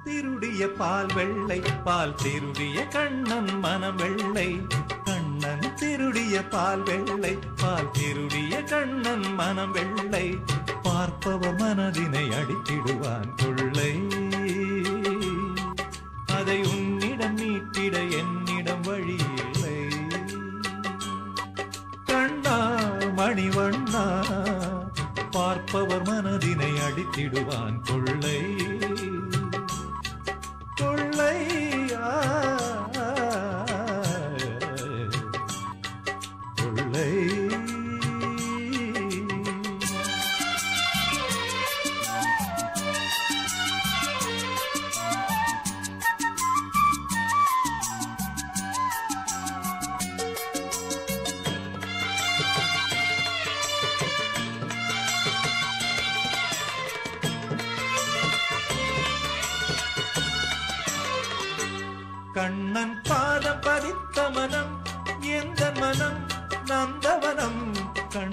திருடிய பால் வெள்ளை பால் திருடிய கண்ணன் மனம் வெள்ளை கண்ணன் திருடிய பால் வெள்ளை பால் திருடிய கண்ணன் மனம் வெள்ளை பார்ப்பவர் மனதினை அடித்திடுவான் கொள்ளை அதை உன்னிடம் மீட்டிட என்னிடம் வழியில்லை கண்ணா மணிவண்ணா பார்ப்பவர் மனதினை அடித்திடுவான் கொள்ளை கொள்ளை ஆ, கொள்ளை கண்ணன் பாதம் பதித்த மனம் எந்த மனம் நந்தவனம் கண்